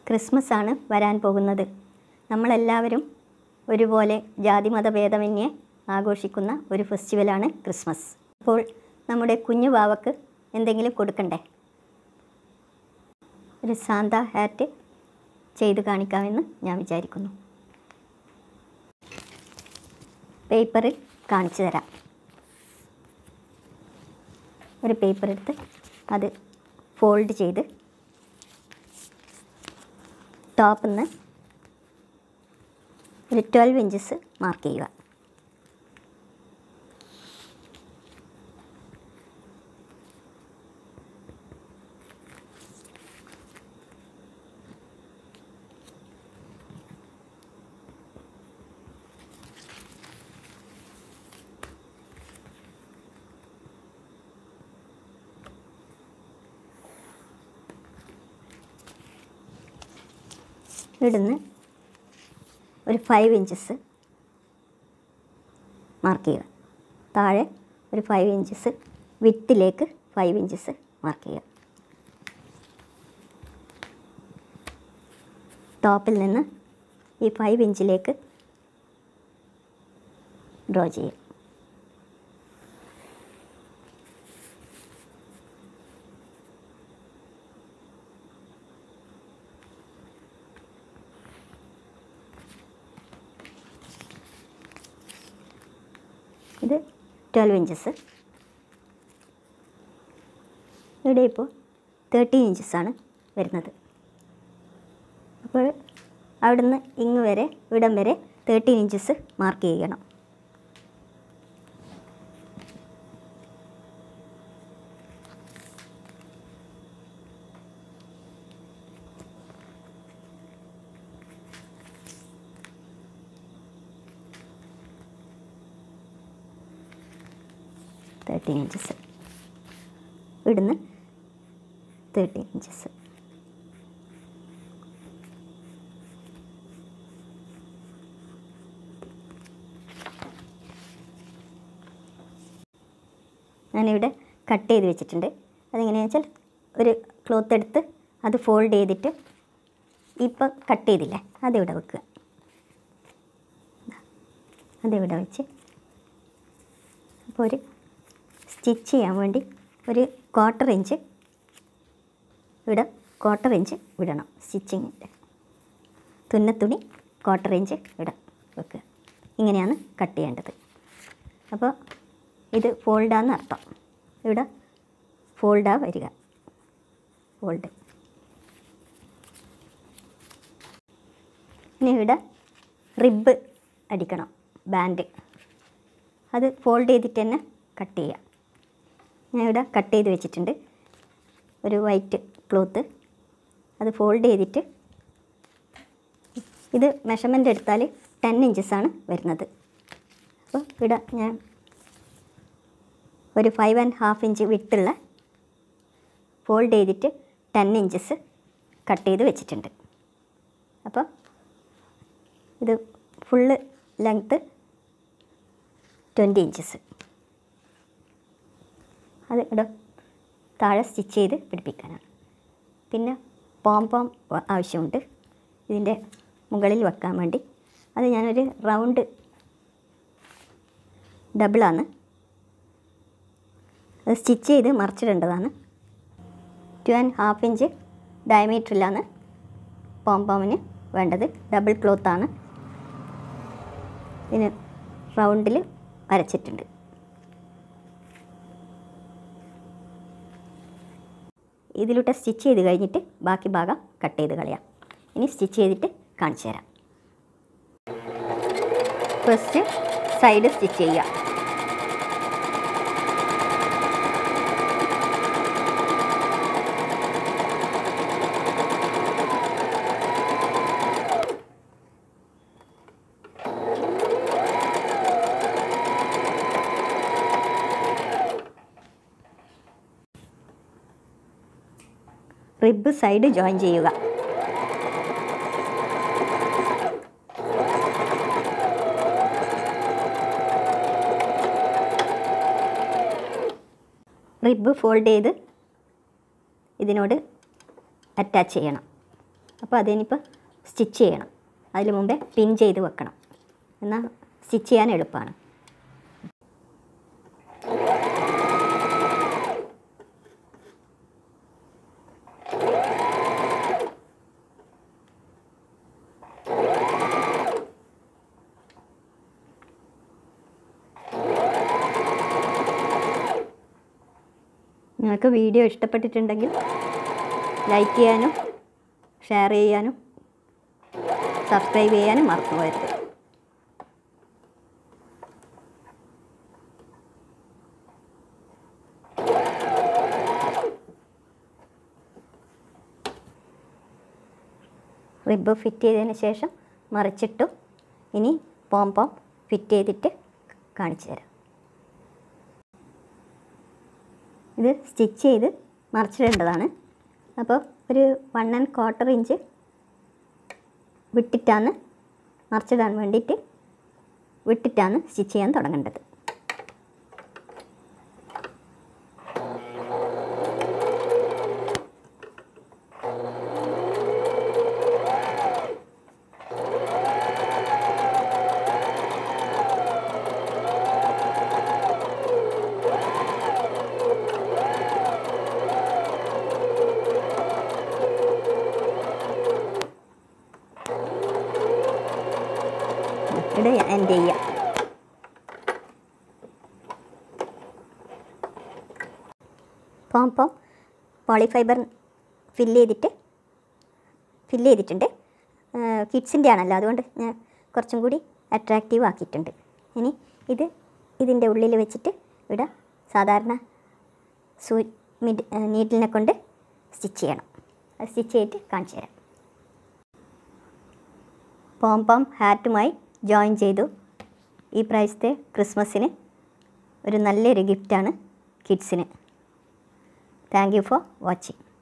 Christmas ആണ് വരാൻ പോകുന്നത് നമ്മളെല്ലാവരും ഒരുപോലെ ജാതിമത ഭേദമന്യേ ആഘോഷിക്കുന്ന ഒരു ഫെസ്റ്റിവലാണ് ക്രിസ്മസ് അപ്പോൾ നമ്മുടെ കുഞ്ഞു വാവക്ക് എന്തെങ്കിലും കൊടുക്കണ്ടേ ഒരു സാന്ത ഹാറ്റ് ചെയ്ത് കാണിക്കാമെന്ന് ഞാൻ വിചാരിക്കുന്നു പേപ്പറിൽ കാണിച്ചു തരാം ഒരു പേപ്പർ എടുത്ത് അത് ഫോൾഡ് ചെയ്ത് ടോപ്പിൽ നിന്ന് ഒരു ട്വൽവ് ഇഞ്ചസ് മാർക്ക് ചെയ്യുക ഇവിടുന്ന് ഒരു ഫൈവ് ഇഞ്ചസ് മാർക്ക് ചെയ്യുക താഴെ ഒരു ഫൈവ് ഇഞ്ചസ് വിത്തിലേക്ക് ഫൈവ് ഇഞ്ചസ് മാർക്ക് ചെയ്യുക ടോപ്പിൽ നിന്ന് ഈ ഫൈവ് ഇഞ്ചിലേക്ക് ഡ്രോ ചെയ്യുക ഇത് ട്വൽവ് ഇഞ്ചസ് ഇവിടെ ഇപ്പോൾ തേർട്ടീൻ ഇഞ്ചസാണ് വരുന്നത് അപ്പോൾ അവിടുന്ന് ഇങ്ങ് വരെ ഇവിടം വരെ തേർട്ടീൻ ഇഞ്ചസ് മാർക്ക് ചെയ്യണം തേർട്ടീൻ ഇഞ്ചസ് ഇവിടുന്ന് തേർട്ടീൻ ഇഞ്ചസ് ഞാനിവിടെ കട്ട് ചെയ്ത് വെച്ചിട്ടുണ്ട് അതെങ്ങനെയാണെന്ന് വെച്ചാൽ ഒരു ക്ലോത്ത് എടുത്ത് അത് ഫോൾഡ് ചെയ്തിട്ട് ഇപ്പം കട്ട് ചെയ്തില്ലേ അതിവിടെ വെക്കുക അതിവിടെ വെച്ച് അപ്പോൾ ഒരു സ്റ്റിച്ച് ചെയ്യാൻ വേണ്ടി ഒരു ക്വാർട്ടർ ഇഞ്ച് ഇവിടെ ക്വാർട്ടർ ഇഞ്ച് വിടണം സ്റ്റിച്ചിങ്ങിൻ്റെ തുന്നത്തുണി ക്വാർട്ടർ ഇഞ്ച് ഇടാം വെക്കുക ഇങ്ങനെയാണ് കട്ട് ചെയ്യേണ്ടത് അപ്പോൾ ഇത് ഫോൾഡാന്ന് അർത്ഥം ഇവിടെ ഫോൾഡാ വരിക ഫോൾഡ് ഇനി ഇവിടെ റിബ് അടിക്കണം ബാൻഡ് അത് ഫോൾഡ് ചെയ്തിട്ട് തന്നെ കട്ട് ചെയ്യാം ഞാൻ ഇവിടെ കട്ട് ചെയ്ത് വെച്ചിട്ടുണ്ട് ഒരു വൈറ്റ് ക്ലോത്ത് അത് ഫോൾഡ് ചെയ്തിട്ട് ഇത് മെഷർമെൻ്റ് എടുത്താൽ ടെൻ ഇഞ്ചസാണ് വരുന്നത് അപ്പോൾ ഇവിടെ ഞാൻ ഒരു ഫൈവ് ആൻഡ് ഹാഫ് ഇഞ്ച് വിട്ടുള്ള ഫോൾഡ് ചെയ്തിട്ട് ടെൻ ഇഞ്ചസ് കട്ട് ചെയ്ത് വെച്ചിട്ടുണ്ട് അപ്പോൾ ഇത് ഫുള്ള് ലെങ്ത്ത് ട്വൻറ്റി ഇഞ്ചസ് അത് ഇവിടെ താഴെ സ്റ്റിച്ച് ചെയ്ത് പിടിപ്പിക്കാനാണ് പിന്നെ പോം പോം ആവശ്യമുണ്ട് ഇതിൻ്റെ മുകളിൽ വെക്കാൻ വേണ്ടി അത് ഞാനൊരു റൗണ്ട് ഡബിളാണ് അത് സ്റ്റിച്ച് ചെയ്ത് മറിച്ചിടേണ്ടതാണ് ടു ആൻഡ് ഹാഫ് ഇഞ്ച് ഡയമീറ്ററിലാണ് പോംപോമിന് വേണ്ടത് ഡബിൾ ക്ലോത്താണ് ഇതിന് റൗണ്ടിൽ വരച്ചിട്ടുണ്ട് ഇതിലൂടെ സ്റ്റിച്ച് ചെയ്ത് കഴിഞ്ഞിട്ട് ബാക്കി ഭാഗം കട്ട് ചെയ്ത് കളയാം ഇനി സ്റ്റിച്ച് ചെയ്തിട്ട് കാണിച്ചു തരാം ഫസ്റ്റ് സൈഡ് സ്റ്റിച്ച് ചെയ്യുക റിബ് സൈഡ് ജോയിൻ ചെയ്യുക റിബ് ഫോൾഡ് ചെയ്ത് ഇതിനോട് അറ്റാച്ച് ചെയ്യണം അപ്പോൾ അതിനിപ്പോൾ സ്റ്റിച്ച് ചെയ്യണം അതിന് മുമ്പേ പിൻ ചെയ്ത് വെക്കണം എന്നാൽ സ്റ്റിച്ച് ചെയ്യാൻ എളുപ്പമാണ് നിങ്ങൾക്ക് വീഡിയോ ഇഷ്ടപ്പെട്ടിട്ടുണ്ടെങ്കിൽ ലൈക്ക് ചെയ്യാനും ഷെയർ ചെയ്യാനും സബ്സ്ക്രൈബ് ചെയ്യാനും മറന്നു പോകരുത് റിബ് ഫിറ്റ് ചെയ്തതിന് ശേഷം മറിച്ചിട്ടു ഇനി പോം പോം ഫിറ്റ് ചെയ്തിട്ട് കാണിച്ചു തരാം ഇത് സ്റ്റിച്ച് ചെയ്ത് മറിച്ചിടേണ്ടതാണ് അപ്പോൾ ഒരു വൺ ആൻഡ് ക്വാർട്ടർ ഇഞ്ച് വിട്ടിട്ടാണ് മറിച്ചിടാൻ വേണ്ടിയിട്ട് വിട്ടിട്ടാണ് സ്റ്റിച്ച് ചെയ്യാൻ തുടങ്ങേണ്ടത് ഇവിടെ എൻഡ് ചെയ്യാം പോം പോം പോളിഫൈബർ ഫില്ല് ചെയ്തിട്ട് ഫില്ല് ചെയ്തിട്ടുണ്ട് കിഡ്സിൻ്റെ ആണല്ലോ അതുകൊണ്ട് ഞാൻ കുറച്ചും കൂടി അട്രാക്റ്റീവ് ആക്കിയിട്ടുണ്ട് ഇനി ഇത് ഇതിൻ്റെ ഉള്ളിൽ വെച്ചിട്ട് ഇവിടെ സാധാരണ സൂ മിഡ് നീഡിലിനെ കൊണ്ട് സ്റ്റിച്ച് ചെയ്യണം അത് സ്റ്റിച്ച് ചെയ്തിട്ട് കാണിച്ചു തരാം പോം പോം ഹാറ്റുമായി ജോയിൻ ചെയ്തു ഈ പ്രാവശ്യത്തെ ക്രിസ്മസിന് ഒരു നല്ലൊരു ഗിഫ്റ്റാണ് കിഡ്സിന് താങ്ക് യു ഫോർ വാച്ചിങ്